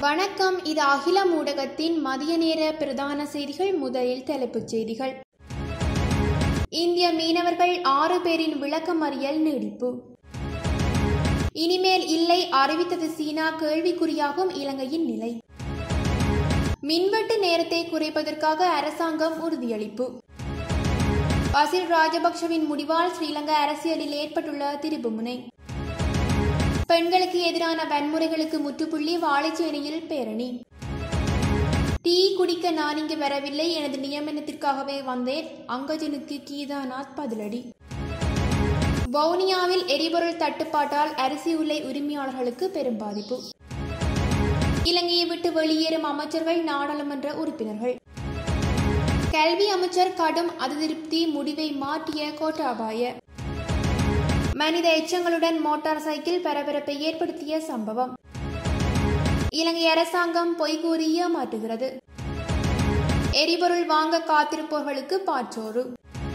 வணக்கம் இது அகில ஊடகத்தின் மதிய நேர பிரதான செய்திகள் முதலில் தலைப்புச் செய்திகள் இந்திய மீனவர்கள் ஆறு பேரின் விளக்கமறியல் நீடிப்பு இனிமேல் இல்லை அறிவித்தது சீனா கேள்விக்குறியாகும் இலங்கையின் நிலை மின்வெட்டு நேரத்தை குறைப்பதற்காக அரசாங்கம் உறுதியளிப்பு பசில் ராஜபக்ஷவின் முடிவால் ஸ்ரீலங்கா அரசியலில் ஏற்பட்டுள்ள திருப்புமுனை பெண்களுக்கு எதிரான வன்முறைகளுக்கு முற்றுப்புள்ளி வாழைச்சேனையில் பேரணி டீ குடிக்க நான் இங்கு வரவில்லை எனது நியமனத்திற்காகவே வந்தேன் அங்கஜனுக்கு கீதாநாத் பதிலடி வவுனியாவில் எரிபொருள் தட்டுப்பாட்டால் அரிசி உலை உரிமையாளர்களுக்கு பெரும் பாதிப்பு இலங்கையை விட்டு வெளியேறும் அமைச்சர்கள் நாடாளுமன்ற உறுப்பினர்கள் கல்வி அமைச்சர் கடும் அதிருப்தி முடிவை மாற்றிய கோட்டாபாய மனித எச்சங்களுடன் மோட்டார் சைக்கிள் பரபரப்பை ஏற்படுத்திய சம்பவம் இலங்கை அரசாங்கம் பொய்கூறி ஏமாற்றுகிறது எரிபொருள் வாங்க காத்திருப்பவர்களுக்கு பாற்றோறு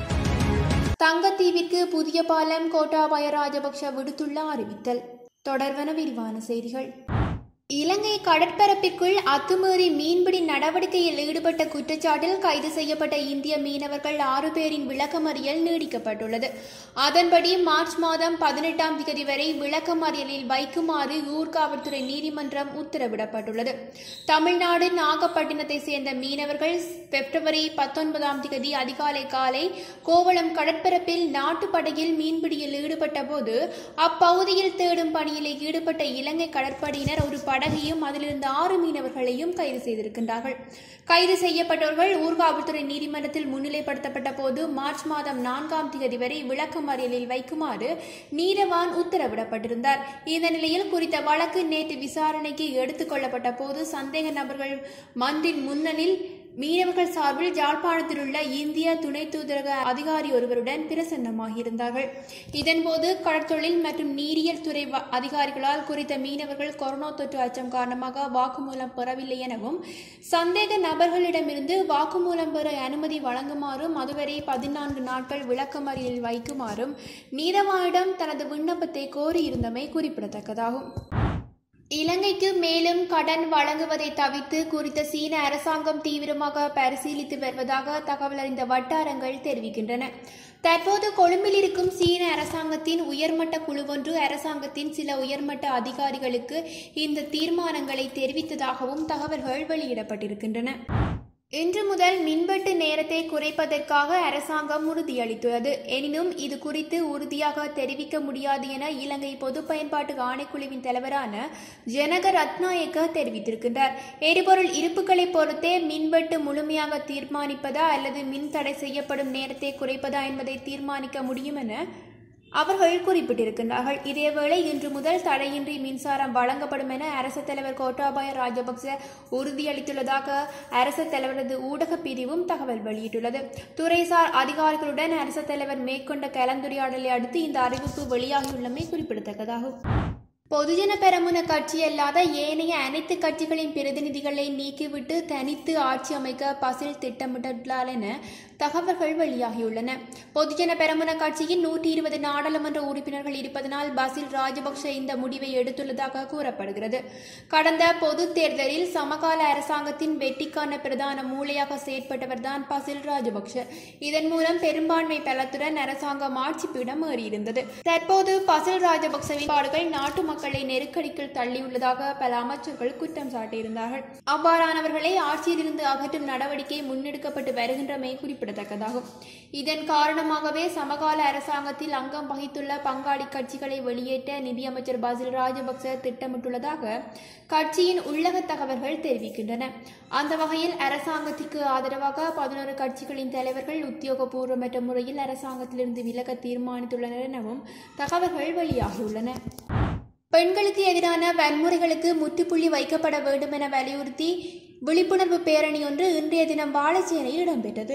தங்கத்தீவிற்கு புதிய பாலம் கோட்டாபாய ராஜபக்ஷ விடுத்துள்ள அறிவித்தல் தொடர்வன விரிவான செய்திகள் இலங்கை கடற்பரப்பிற்குள் அத்துமீறி மீன்பிடி நடவடிக்கையில் ஈடுபட்ட குற்றச்சாட்டில் கைது செய்யப்பட்ட இந்திய மீனவர்கள் ஆறு பேரின் விளக்கமறியல் நீடிக்கப்பட்டுள்ளது அதன்படி மார்ச் மாதம் பதினெட்டாம் தேதி வரை விளக்கமறியலில் வைக்குமாறு ஊர்காவல்துறை நீதிமன்றம் உத்தரவிடப்பட்டுள்ளது தமிழ்நாடு நாகப்பட்டினத்தை சேர்ந்த மீனவர்கள் பிப்ரவரி பத்தொன்பதாம் தேதி அதிகாலை காலை கோவளம் கடற்பரப்பில் நாட்டுப்படையில் மீன்பிடியில் ஈடுபட்ட போது அப்பகுதியில் தேடும் பணியில் ஈடுபட்ட இலங்கை கடற்படையினர் ஒரு படகையும் அதிலிருந்த ஆறு மீனவர்களையும் கைது செய்திருக்கின்றார்கள் கைது செய்யப்பட்டவர்கள் ஊர்காவல்துறை நீதிமன்றத்தில் முன்னிலைப்படுத்தப்பட்ட போது மார்ச் மாதம் நான்காம் தேதி வரை விளக்கமறியலில் வைக்குமாறு நீதவான் உத்தரவிடப்பட்டிருந்தார் இந்த நிலையில் குறித்த வழக்கு நேற்று விசாரணைக்கு எடுத்துக் கொள்ளப்பட்ட போது சந்தேக நபர்கள் மன்றின் முன்னணில் மீனவர்கள் சார்பில் ஜாழ்ப்பாணத்தில் உள்ள இந்திய துணை தூதரக அதிகாரி ஒருவருடன் பிரசன்னமாகியிருந்தார்கள் இதன்போது கடற்தொழில் மற்றும் நீரியல் துறை அதிகாரிகளால் குறித்த மீனவர்கள் கொரோனா தொற்று அச்சம் காரணமாக வாக்குமூலம் பெறவில்லை எனவும் சந்தேக நபர்களிடமிருந்து வாக்குமூலம் பெற அனுமதி வழங்குமாறும் அதுவரை பதினான்கு நாட்கள் விளக்கமறியலில் வைக்குமாறும் நீதவானிடம் தனது விண்ணப்பத்தை கோரியிருந்தமை குறிப்பிடத்தக்கதாகும் இலங்கைக்கு மேலும் கடன் வழங்குவதை தவிர்த்து குறித்த சீன அரசாங்கம் தீவிரமாக பரிசீலித்து வருவதாக தகவல் அறிந்த வட்டாரங்கள் தெரிவிக்கின்றன தற்போது கொழும்பில் இருக்கும் சீன அரசாங்கத்தின் உயர்மட்ட குழுவொன்று அரசாங்கத்தின் சில உயர்மட்ட அதிகாரிகளுக்கு இந்த தீர்மானங்களை தெரிவித்ததாகவும் தகவல்கள் வெளியிடப்பட்டிருக்கின்றன இன்று முதல் மின்வெட்டு நேரத்தை குறைப்பதற்காக அரசாங்கம் உறுதியளித்துள்ளது எனினும் இது குறித்து உறுதியாக தெரிவிக்க முடியாது என இலங்கை பொது பயன்பாட்டு ஆணைக்குழுவின் தலைவரான ஜனக ரத்நாயக்க தெரிவித்திருக்கின்றார் எரிபொருள் இருப்புகளை பொறுத்தே மின்வெட்டு முழுமையாக தீர்மானிப்பதா அல்லது மின் தடை செய்யப்படும் நேரத்தை குறைப்பதா என்பதை தீர்மானிக்க முடியும் என அவர்கள் குறிப்பிட்டிருக்கின்றார்கள் இதேவேளை இன்று முதல் தடையின்றி மின்சாரம் வழங்கப்படும் என அரசு தலைவர் கோட்டாபாய ராஜபக்ச உறுதியளித்துள்ளதாக அரசு தலைவரது ஊடக பிரிவும் தகவல் வெளியிட்டுள்ளது துறைசார் அதிகாரிகளுடன் அரசு தலைவர் மேற்கொண்ட கலந்துரையாடலை அடுத்து இந்த அறிவிப்பு வெளியாகியுள்ளமை குறிப்பிடத்தக்கதாகும் பொதுஜன பெரமுன கட்சி அல்லாத ஏனைய அனைத்து கட்சிகளின் பிரதிநிதிகளை நீக்கிவிட்டு தனித்து ஆட்சி அமைக்க பசில் திட்டமிட்டுள்ளார் என தகவல்கள் வெளியாகியுள்ளன பொதுஜன பெரமுன கட்சியின் நூற்றி இருபது நாடாளுமன்ற உறுப்பினர்கள் இருப்பதனால் பசில் ராஜபக்ஷ இந்த முடிவை எடுத்துள்ளதாக கூறப்படுகிறது கடந்த பொது தேர்தலில் சமகால அரசாங்கத்தின் வெற்றிக்கான பிரதான மூளையாக செயற்பட்டவர்தான் பசில் ராஜபக்ஷ இதன் மூலம் பெரும்பான்மை பலத்துடன் அரசாங்கம் ஆட்சி பீடம் ஏறியிருந்தது தற்போது பசில் ராஜபக்சவின் பாடுகள் நாட்டு மக்களை நெருக்கடிக்குள் தள்ளியுள்ளதாக பல அமைச்சர்கள் குற்றம் சாட்டியிருந்தார்கள் அவ்வாறானவர்களை ஆட்சியிலிருந்து அகற்றும் நடவடிக்கை முன்னெடுக்கப்பட்டு வருகின்றமை குறிப்பிடத்தக்கதாகும் இதன் காரணமாகவே சமகால அரசாங்கத்தில் அங்கம் வகித்துள்ள பங்காளி கட்சிகளை வெளியேற்ற நிதியமைச்சர் பாசில் ராஜபக்ச திட்டமிட்டுள்ளதாக கட்சியின் உள்ளக தகவல்கள் தெரிவிக்கின்றன அந்த வகையில் அரசாங்கத்திற்கு ஆதரவாக பதினோரு கட்சிகளின் தலைவர்கள் உத்தியோகபூர்வமற்ற முறையில் அரசாங்கத்திலிருந்து விலக தீர்மானித்துள்ளனர் எனவும் தகவல்கள் வெளியாகியுள்ளன பெண்களுக்கு எதிரான வன்முறைகளுக்கு முற்றுப்புள்ளி வைக்கப்பட வேண்டும் என வலியுறுத்தி விழிப்புணர்வு பேரணி ஒன்று இன்றைய தினம் வாழைச்சேனையில் இடம்பெற்றது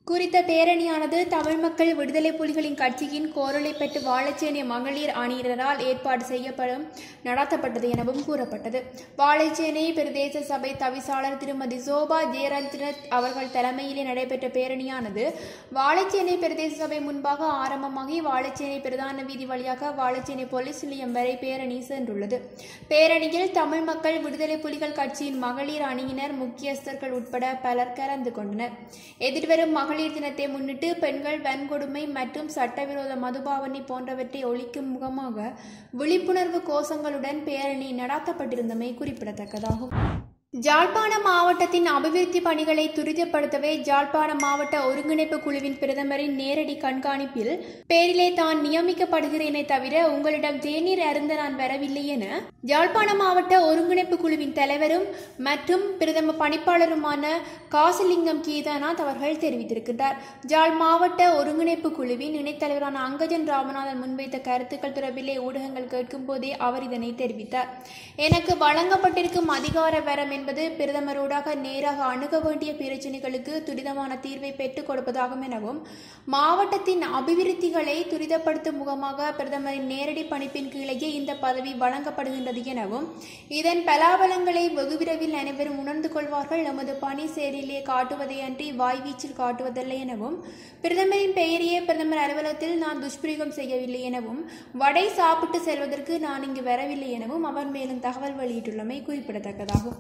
குறித்த பேரணியானது தமிழ் மக்கள் விடுதலை புலிகளின் கட்சியின் கோரலை பெற்று வாழைச்சேனை மகளிர் அணியினரால் ஏற்பாடு செய்யப்படும் நடத்தப்பட்டது எனவும் கூறப்பட்டது வாழைச்சேனை பிரதேச சபை தவிசாளர் திருமதி சோபா ஜெயரத்னத் அவர்கள் தலைமையிலே நடைபெற்ற பேரணியானது வாழைச்சேனை பிரதேச சபை முன்பாக ஆரம்பமாகி வாழைச்சேனை பிரதான வீதி வழியாக வாழைச்சேனை போலீஸ் நிலையம் வரை பேரணி சென்றுள்ளது பேரணியில் தமிழ் மக்கள் விடுதலை புலிகள் கட்சியின் மகளிர் அணியினர் முக்கியஸ்தர்கள் உட்பட பலர் கலந்து கொண்டனர் எதிர்வரும் மகளிர் தினத்தை முன்னிட்டு பெண்கள் வன்கொடுமை மற்றும் சட்டவிரோத மதுபாவனை போன்றவற்றை ஒழிக்கும் முகமாக விழிப்புணர்வு கோஷங்களுடன் பேரணி நடாத்தப்பட்டிருந்தமை குறிப்பிடத்தக்கதாகும் ஜாழ்ப்பாண மாவட்டத்தின் அபிவிருத்தி பணிகளை துரிதப்படுத்தவே ஜாழ்ப்பாண மாவட்ட ஒருங்கிணைப்பு குழுவின் பிரதமரின் நேரடி கண்காணிப்பில் பேரிலே தான் நியமிக்கப்படுகிறேனே தவிர உங்களிடம் தேநீர் அருந்த நான் வரவில்லை என ஜாழ்ப்பாண மாவட்ட ஒருங்கிணைப்பு குழுவின் தலைவரும் மற்றும் பிரதம பணிப்பாளருமான காசிலிங்கம் கீதாநாத் அவர்கள் தெரிவித்திருக்கின்றார் ஜாழ் மாவட்ட ஒருங்கிணைப்பு குழுவின் இணைத்தலைவரான அங்கஜன் ராமநாதன் முன்வைத்த கருத்துக்கள் தொடர்பிலே ஊடகங்கள் கேட்கும் போதே அவர் இதனை தெரிவித்தார் எனக்கு வழங்கப்பட்டிருக்கும் அதிகார வரம் என்பது பிரதமரோடாக நேராக அணுக வேண்டிய பிரச்சினைகளுக்கு துரிதமான தீர்வை பெற்றுக் கொடுப்பதாகும் எனவும் மாவட்டத்தின் அபிவிருத்திகளை துரிதப்படுத்தும் முகமாக பிரதமரின் நேரடி பணிப்பின் கீழேயே இந்த பதவி வழங்கப்படுகின்றது எனவும் இதன் பலாபலங்களை வெகு விரைவில் அனைவரும் உணர்ந்து கொள்வார்கள் நமது பணி செயலிலே காட்டுவதை அன்றி வாய்வீச்சில் காட்டுவதில்லை எனவும் பிரதமரின் பெயரையே பிரதமர் அலுவலகத்தில் நான் துஷ்பிரயோகம் செய்யவில்லை எனவும் வடை சாப்பிட்டு செல்வதற்கு நான் இங்கு வரவில்லை எனவும் அவர் மேலும் தகவல் வெளியிட்டுள்ளமை குறிப்பிடத்தக்கதாகும்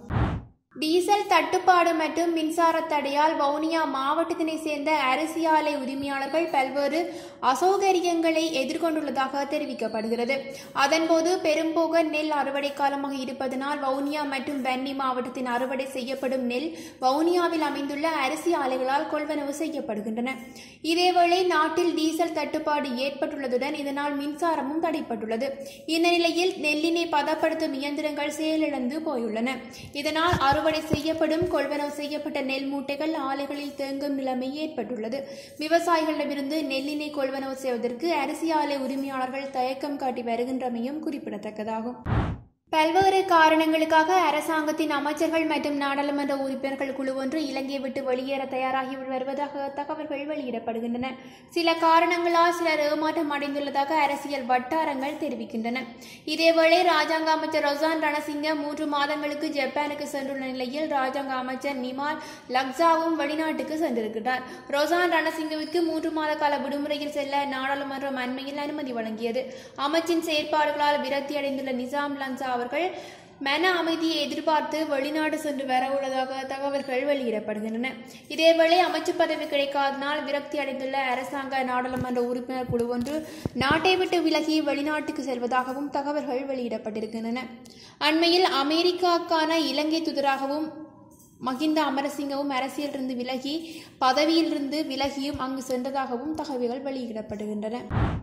டீசல் தட்டுப்பாடு மற்றும் மின்சார தடையால் வவுனியா மாவட்டத்தினை சேர்ந்த அரிசி ஆலை உரிமையாளர்கள் பல்வேறு அசௌகரியங்களை எதிர்கொண்டுள்ளதாக தெரிவிக்கப்படுகிறது அதன்போது பெரும்போக நெல் அறுவடை காலமாக இருப்பதனால் வவுனியா மற்றும் வன்னி மாவட்டத்தின் அறுவடை செய்யப்படும் நெல் வவுனியாவில் அமைந்துள்ள அரிசி ஆலைகளால் கொள்வனவு செய்யப்படுகின்றன இதேவேளை நாட்டில் டீசல் தட்டுப்பாடு ஏற்பட்டுள்ளதுடன் இதனால் மின்சாரமும் தடைப்பட்டுள்ளது இந்த நிலையில் நெல்லினை பதப்படுத்தும் இயந்திரங்கள் செயலிழந்து போயுள்ளன இதனால் அறுவடை செய்யப்படும் கொள்வனவு செய்யப்பட்ட நெல் மூட்டைகள் ஆலைகளில் தேங்கும் நிலைமை ஏற்பட்டுள்ளது விவசாயிகளிடமிருந்து நெல்லினை கொள்வனவு செய்வதற்கு அரிசி ஆலை உரிமையாளர்கள் தயக்கம் காட்டி வருகின்றமையும் குறிப்பிடத்தக்கதாகும் பல்வேறு காரணங்களுக்காக அரசாங்கத்தின் அமைச்சர்கள் மற்றும் நாடாளுமன்ற உறுப்பினர்கள் குழு ஒன்று இலங்கையை விட்டு வெளியேற தயாராகி வருவதாக தகவல்கள் வெளியிடப்படுகின்றன சில காரணங்களால் சிலர் ஏமாற்றம் அடைந்துள்ளதாக அரசியல் வட்டாரங்கள் தெரிவிக்கின்றன இதேவேளை ராஜாங்க அமைச்சர் ரொசான் ரணசிங்க மூன்று மாதங்களுக்கு ஜப்பானுக்கு சென்றுள்ள நிலையில் ராஜாங்க அமைச்சர் நிமால் லக்ஸாவும் வெளிநாட்டுக்கு சென்றிருக்கிறார் ரொசான் ரணசிங்கவிற்கு மூன்று மாத கால விடுமுறையில் செல்ல நாடாளுமன்றம் அண்மையில் அனுமதி வழங்கியது அமைச்சின் செயற்பாடுகளால் விரக்தி அடைந்துள்ள நிசாம் லன்சா அவர்கள் மன அமைதியை எதிர்பார்த்து வெளிநாடு சென்று வர உள்ளதாக தகவல்கள் வெளியிடப்படுகின்றன இதேவேளை அமைச்சு பதவி கிடைக்காதனால் விரக்தி அடைந்துள்ள அரசாங்க நாடாளுமன்ற உறுப்பினர் குழு ஒன்று நாட்டை விட்டு விலகி வெளிநாட்டுக்கு செல்வதாகவும் தகவல்கள் வெளியிடப்பட்டிருக்கின்றன அண்மையில் அமெரிக்காக்கான இலங்கை தூதராகவும் மகிந்த அமரசிங்கவும் அரசியலிருந்து விலகி பதவியிலிருந்து விலகியும் அங்கு சென்றதாகவும் தகவல்கள் வெளியிடப்படுகின்றன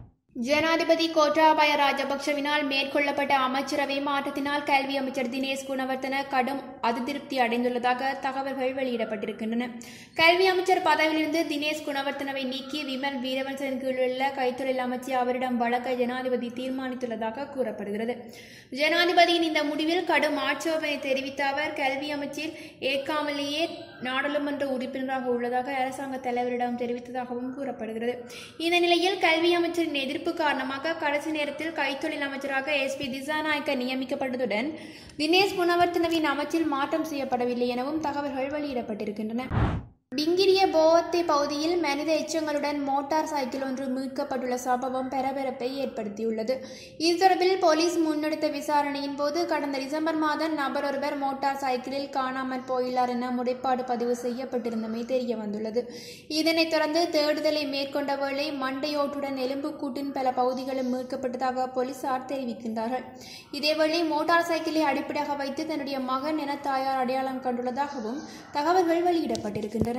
ஜனாதிபதி கோட்டாபய ராஜபக்சவினால் மேற்கொள்ளப்பட்ட அமைச்சரவை மாற்றத்தினால் கல்வி அமைச்சர் தினேஷ் குணவர்த்தன கடும் அதிருப்தி அடைந்துள்ளதாக தகவல்கள் வெளியிடப்பட்டிருக்கின்றன கல்வி அமைச்சர் பதவியிலிருந்து தினேஷ் குணவர்த்தனவை நீக்கி விமல் வீரவன்சன் கீழுள்ள கைத்தொழில் அமைச்சர் அவரிடம் வழங்க ஜனாதிபதி தீர்மானித்துள்ளதாக கூறப்படுகிறது ஜனாதிபதியின் இந்த முடிவில் கடும் ஆட்சேபனை தெரிவித்த அவர் கல்வி அமைச்சில் ஏற்காமலேயே நாடாளுமன்ற உறுப்பினராக உள்ளதாக அரசாங்க தலைவரிடம் தெரிவித்ததாகவும் கூறப்படுகிறது இந்த நிலையில் கல்வி அமைச்சரின் எதிர்ப்பு காரணமாக கடைசி நேரத்தில் கைத்தொழில் அமைச்சராக எஸ் பி திசாநாயக்க நியமிக்கப்பட்டதுடன் தினேஷ் குணவர்த்தனவின் அமைச்சில் மாற்றம் செய்யப்படவில்லை எனவும் தகவல்கள் வெளியிடப்பட்டிருக்கின்றன பிங்கிரிய போவத்தை பகுதியில் மனித எச்சங்களுடன் மோட்டார் சைக்கிள் ஒன்று மீட்கப்பட்டுள்ள சம்பவம் பரபரப்பை ஏற்படுத்தியுள்ளது இது தொடர்பில் போலீஸ் முன்னெடுத்த விசாரணையின் போது கடந்த டிசம்பர் மாதம் நபர் ஒருவர் மோட்டார் சைக்கிளில் காணாமல் போயுள்ளார் என முறைப்பாடு பதிவு செய்யப்பட்டிருந்தமை தெரிய வந்துள்ளது இதனைத் தொடர்ந்து தேடுதலை மேற்கொண்ட வேளை மண்டையோட்டுடன் எலும்புக்கூட்டின் பல பகுதிகளும் மீட்கப்பட்டதாக போலீசார் தெரிவிக்கின்றார்கள் இதேவேளை மோட்டார் சைக்கிளை அடிப்படையாக வைத்து தன்னுடைய மகன் என தாயார் அடையாளம் கண்டுள்ளதாகவும் தகவல்கள் வெளியிடப்பட்டிருக்கின்றன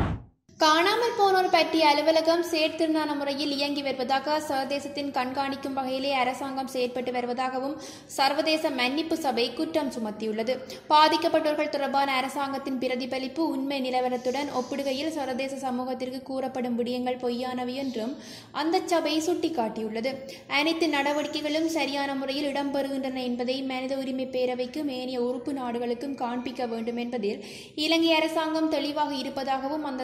காணாமல் போனோர் பற்றிய அலுவலகம் செயற்திருந்தான முறையில் இயங்கி வருவதாக சர்வதேசத்தின் கண்காணிக்கும் வகையிலே அரசாங்கம் செயற்பட்டு வருவதாகவும் சர்வதேச மன்னிப்பு சபை குற்றம் சுமத்தியுள்ளது பாதிக்கப்பட்டவர்கள் தொடர்பான அரசாங்கத்தின் பிரதிபலிப்பு உண்மை நிலவரத்துடன் ஒப்பிடுகையில் சர்வதேச சமூகத்திற்கு கூறப்படும் விடயங்கள் பொய்யானவை என்றும் அந்த சபை சுட்டிக்காட்டியுள்ளது அனைத்து நடவடிக்கைகளும் சரியான முறையில் இடம்பெறுகின்றன என்பதை மனித உரிமை பேரவைக்கும் ஏனைய உறுப்பு நாடுகளுக்கும் காண்பிக்க வேண்டும் என்பதில் இலங்கை அரசாங்கம் தெளிவாக இருப்பதாகவும் அந்த சபை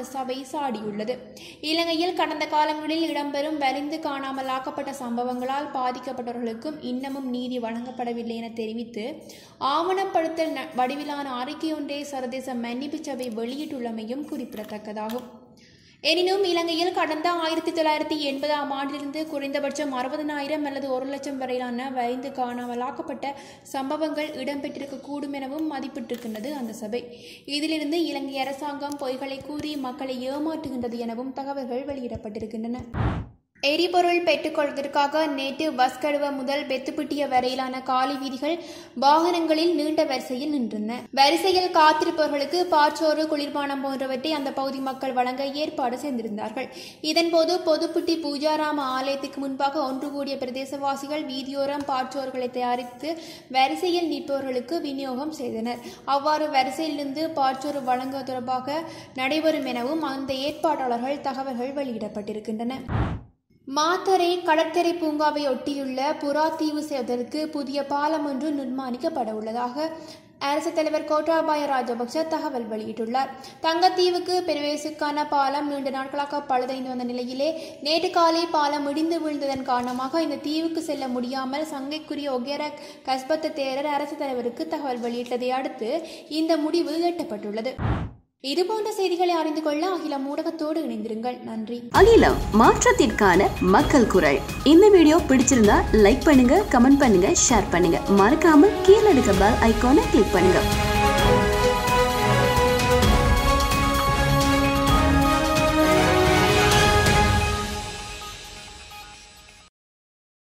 சாடியுள்ளது இலங்கையில் கடந்த காலங்களில் இடம்பெறும் வலிந்து காணாமல் ஆக்கப்பட்ட சம்பவங்களால் பாதிக்கப்பட்டவர்களுக்கும் இன்னமும் நீதி வழங்கப்படவில்லை என தெரிவித்து ஆவணப்படுத்தல் ந- வடிவிலான அறிக்கையொன்றை சர்வதேச மன்னிப்பு சபை வெளியிட்டுள்ளமையும் குறிப்பிடத்தக்கதாகும் எனினும் இலங்கையில் கடந்த ஆயிரத்தி தொள்ளாயிரத்தி எண்பதாம் ஆண்டிலிருந்து குறைந்தபட்சம் அறுபதனாயிரம் அல்லது ஒரு லட்சம் வரையிலான வரைந்து காணாமலாக்கப்பட்ட சம்பவங்கள் இடம்பெற்றிருக்கக்கூடும் எனவும் மதிப்பிட்டிருக்கின்றது அந்த சபை இதிலிருந்து இலங்கை அரசாங்கம் பொய்களை கூறி மக்களை ஏமாற்றுகின்றது எனவும் தகவல்கள் வெளியிடப்பட்டிருக்கின்றன எரிபொருள் பெற்றுக்கொள்வதற்காக நேற்று பஸ்கடுவ முதல் பெத்துப்பிட்டிய வரையிலான காலி வீதிகள் வாகனங்களில் நீண்ட வரிசையில் நின்றன வரிசையில் காத்திருப்பவர்களுக்கு பாற்றோறு குளிர்பானம் போன்றவற்றை அந்த பகுதி மக்கள் வழங்க ஏற்பாடு செய்திருந்தார்கள் இதன்போது பொதுப்பிட்டி பூஜாராம ஆலயத்துக்கு முன்பாக ஒன்று கூடிய பிரதேசவாசிகள் வீதியோரம் பாற்றோர்களை தயாரித்து வரிசையில் நிற்பவர்களுக்கு விநியோகம் செய்தனர் அவ்வாறு வரிசையிலிருந்து பாற்றோறு வழங்குவது தொடர்பாக நடைபெறும் எனவும் அந்த ஏற்பாட்டாளர்கள் தகவல்கள் வெளியிடப்பட்டிருக்கின்றன மாத்தரை கடற்கரை பூங்காவை ஒட்டியுள்ள புறா தீவு செய்வதற்கு புதிய பாலம் ஒன்று நிர்மாணிக்கப்பட உள்ளதாக அரசு தலைவர் கோட்டாபாய ராஜபக்ச தகவல் வெளியிட்டுள்ளார் தங்கத்தீவுக்கு பிரவேசுக்கான பாலம் நீண்ட நாட்களாக பழுதைந்து வந்த நிலையிலே நேற்று காலை பாலம் இடிந்து வீழ்ந்ததன் காரணமாக இந்த தீவுக்கு செல்ல முடியாமல் சங்கைக்குரிய ஒகேர கஸ்பத்த தேரர் அரசு தலைவருக்கு தகவல் வெளியிட்டதை அடுத்து இந்த முடிவு எட்டப்பட்டுள்ளது இதுபோன்ற செய்திகளை அறிந்து கொள்ள அகில ஊடகத்தோடு இணைந்திருங்கள் நன்றி அகிலம் மாற்றத்திற்கான மக்கள் குரல் இந்த வீடியோ பிடிச்சிருந்தா லைக் பண்ணுங்க கமெண்ட் பண்ணுங்க ஷேர் பண்ணுங்க மறக்காம கீழே இருக்க பெல் ஐகானை கிளிக் பண்ணுங்க